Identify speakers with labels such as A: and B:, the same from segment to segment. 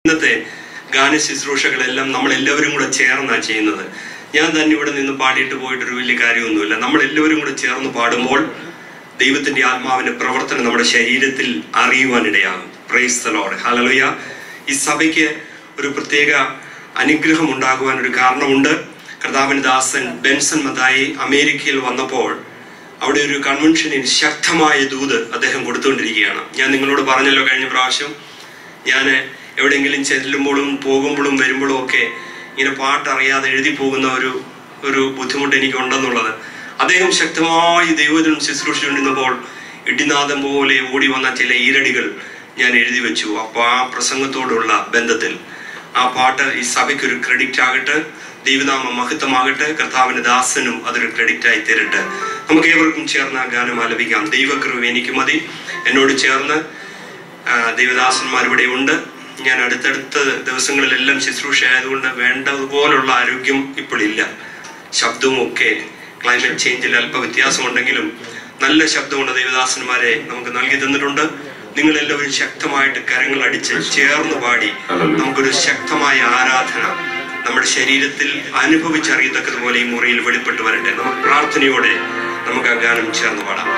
A: ഇന്നത്തെ ഗാന ശുശ്രൂഷകളെല്ലാം നമ്മൾ എല്ലാവരും കൂടെ ചേർന്നാണ് ചെയ്യുന്നത് ഞാൻ തന്നെ ഇവിടെ നിന്ന് പാടിയിട്ട് പോയിട്ടൊരു വലിയ കാര്യമൊന്നുമില്ല നമ്മൾ എല്ലാവരും കൂടെ ചേർന്ന് പാടുമ്പോൾ ദൈവത്തിന്റെ ആത്മാവിന്റെ പ്രവർത്തനം നമ്മുടെ ശരീരത്തിൽ അറിയുവാനിടയാകും പ്രൈസ് ദ ലോർഡ് ഹല്ലേലൂയ ഈ സഭയ്ക്ക് ഒരു പ്രത്യേക അനുഗ്രഹം ഉണ്ടാകുവാൻ ഒരു കാരണമുണ്ട് കർത്താവിൻ ദാസൻ ബെൻസൺ മതായി അമേരിക്കയിൽ വന്നപ്പോൾ അവിടെ ഒരു കൺവെൻഷനിൽ ശക്തമായ ദൂത് അദ്ദേഹം കൊടുത്തുകൊണ്ടിരിക്കുകയാണ് ഞാൻ നിങ്ങളോട് പറഞ്ഞല്ലോ കഴിഞ്ഞ പ്രാവശ്യം ഞാൻ എവിടെയെങ്കിലും ചെല്ലുമ്പോഴും പോകുമ്പോഴും വരുമ്പോഴും ഒക്കെ ഇങ്ങനെ പാട്ട് അറിയാതെ എഴുതി പോകുന്ന ഒരു ഒരു ബുദ്ധിമുട്ട് എനിക്കുണ്ടെന്നുള്ളത് അദ്ദേഹം ശക്തമായി ദൈവത്തിനും ശുശ്രൂഷിച്ചുകൊണ്ടിരുന്നപ്പോൾ ഇടിനാദം പോലെ ഓടി വന്ന ചില ഈരടികൾ ഞാൻ എഴുതി വെച്ചു അപ്പോൾ ആ പ്രസംഗത്തോടുള്ള ബന്ധത്തിൽ ആ പാട്ട് ഈ സഭയ്ക്ക് ഒരു ക്രെഡിറ്റ് ആകട്ടെ ദൈവനാമ മഹത്വമാകട്ടെ കർത്താവിന്റെ ദാസനും അതൊരു ക്രെഡിറ്റ് ആയി തരട്ടെ നമുക്ക് ഏവർക്കും ചേർന്ന് ആ ഗാനം ആലപിക്കാം ദൈവകൃപ എനിക്ക് മതി എന്നോട് ചേർന്ന് ആ, ദൈവദാസന്മാർ ഇവിടെ ഉണ്ട് ഞാൻ അടുത്തടുത്ത ദിവസങ്ങളിലെല്ലാം ശുശ്രൂഷ ആയതുകൊണ്ട് വേണ്ടതുപോലുള്ള ആരോഗ്യം ഇപ്പോഴില്ല ശബ്ദവും ഒക്കെ ക്ലൈമറ്റ് ചേഞ്ചിൽ അല്പ വ്യത്യാസമുണ്ടെങ്കിലും നല്ല ശബ്ദമുണ്ട് ദൈവദാസന്മാരെ നമുക്ക് നൽകി തന്നിട്ടുണ്ട് നിങ്ങൾ എല്ലാവരും ശക്തമായിട്ട് കരങ്ങൾ അടിച്ച് ചേർന്ന് പാടി നമുക്കൊരു ശക്തമായ ആരാധന നമ്മുടെ ശരീരത്തിൽ അനുഭവിച്ചറിയത്തക്കതുപോലെ ഈ മുറിയിൽ വെളിപ്പെട്ട് വരട്ടെ നമുക്ക് പ്രാർത്ഥനയോടെ നമുക്ക് ആ ഗാനം ചേർന്ന് പാടാം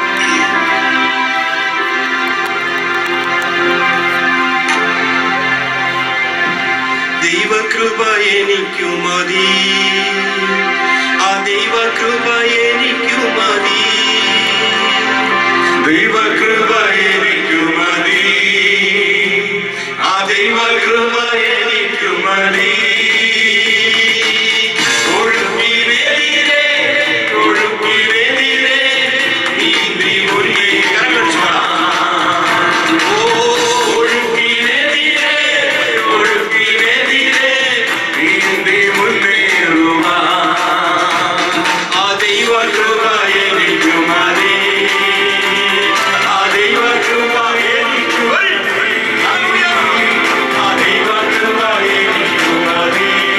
A: ദൈവകൃപ എനിക്കു മതി ആ ദൈവകൃപ എനിക്കു മതി ദൈവകൃപ എനിക്കു മതി ആ ദൈവകൃപ എനിക്കു മതി ഒഴുക്കിനെതിരെ, ഒഴുക്കിനെതിരെ നീന്തി മുന്നേ കരങ്ങളടിച്ചു പാടാം. ഓ, ഒഴുക്കിനെതിരെ, ഒഴുക്കിനെതിരെ നീന്തി മുന്നേറുവാൻ ആ ദൈവകൃപ എനിക്കു മതി. ആ ദൈവകൃപ എനിക്കു മതി. ആ ദൈവകൃപ എനിക്കു മതി.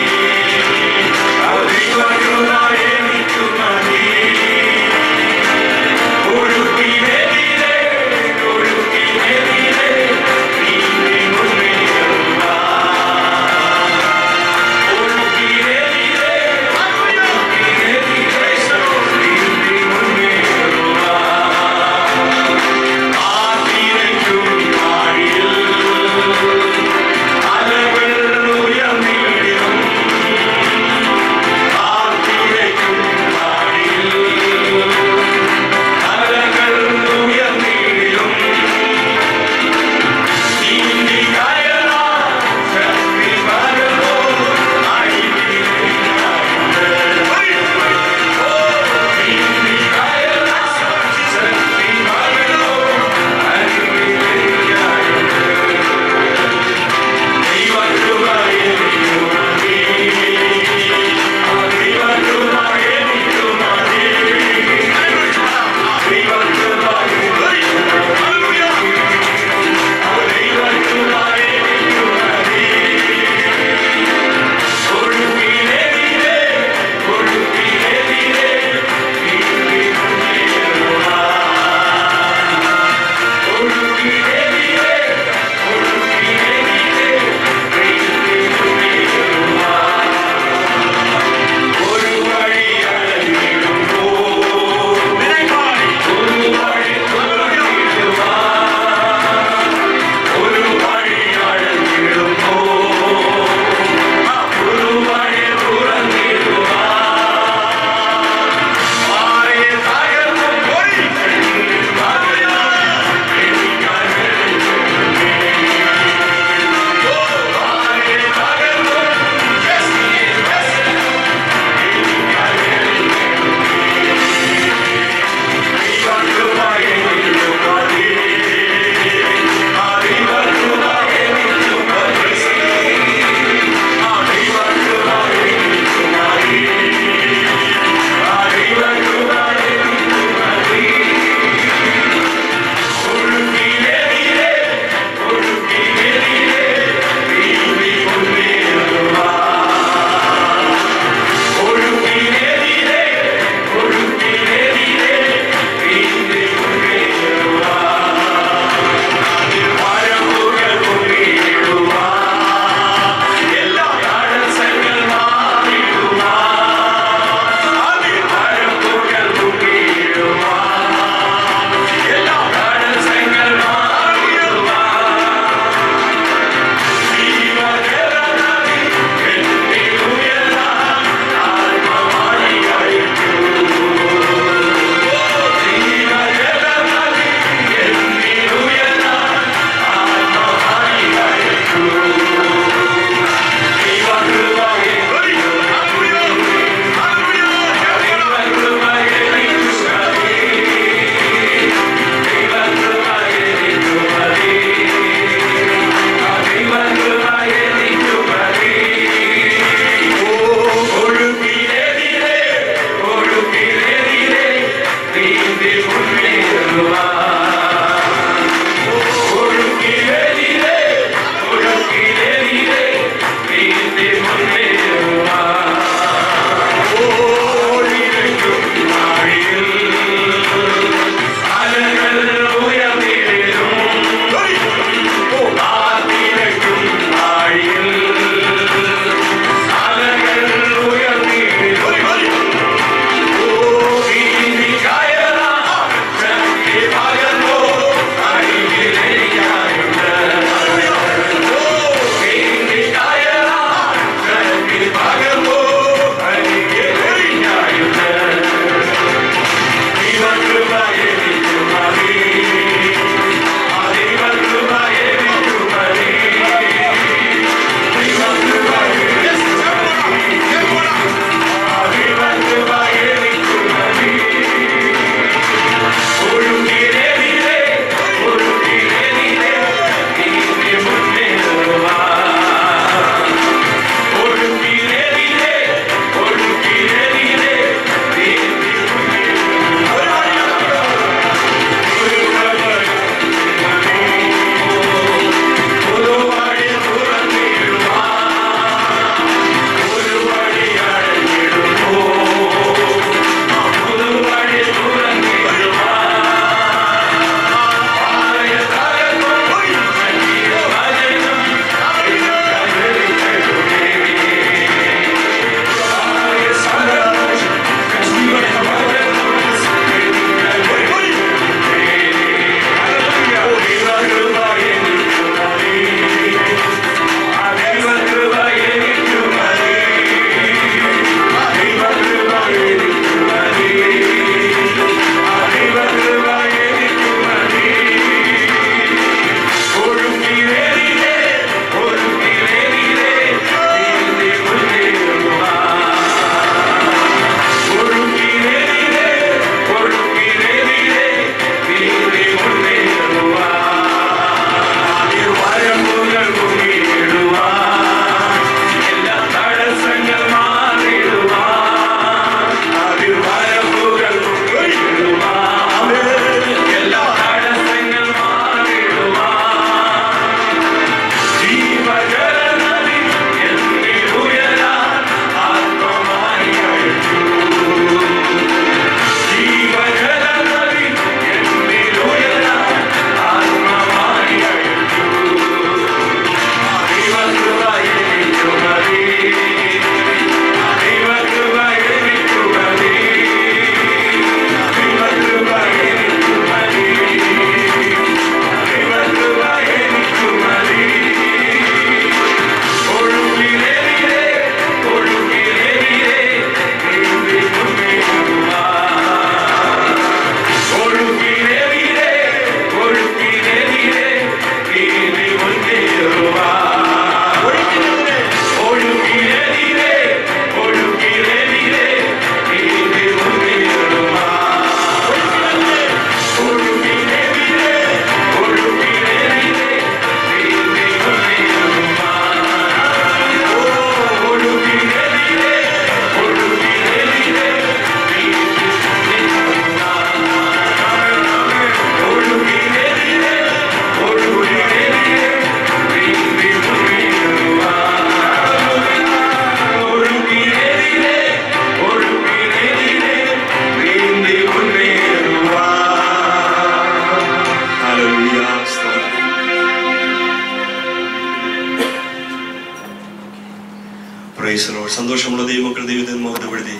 A: പ്രൈസലോ സന്തോഷമുള്ള ദൈവമക്കൾ ദൈവത്തിന് മുഖത്തുപെടുത്തി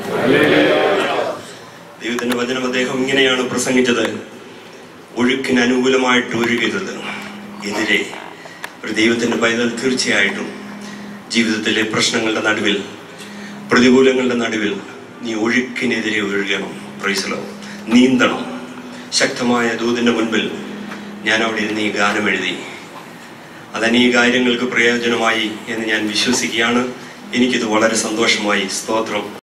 A: ദൈവത്തിന്റെ വചനം അദ്ദേഹം ഇങ്ങനെയാണ് പ്രസംഗിച്ചത് ഒഴുക്കിന് അനുകൂലമായിട്ട് ഒഴുകരുത് എതിരെ ഒരു ദൈവത്തിന്റെ പൈതൽ തീർച്ചയായിട്ടും ജീവിതത്തിലെ പ്രശ്നങ്ങളുടെ നടുവിൽ പ്രതികൂലങ്ങളുടെ നടുവിൽ നീ ഒഴുക്കിനെതിരെ ഒഴുകണം പ്രൈസലോ നീന്തണം ശക്തമായ ദൂതിന്റെ മുൻപിൽ ഞാൻ അവിടെ ഇരുന്ന് ഈ ഗാനം എഴുതി അതനീ കാര്യങ്ങൾക്ക് പ്രയോജനമായി എന്ന് ഞാൻ വിശ്വസിക്കുകയാണ് എനിക്കിത് വളരെ സന്തോഷമായി സ്തോത്രം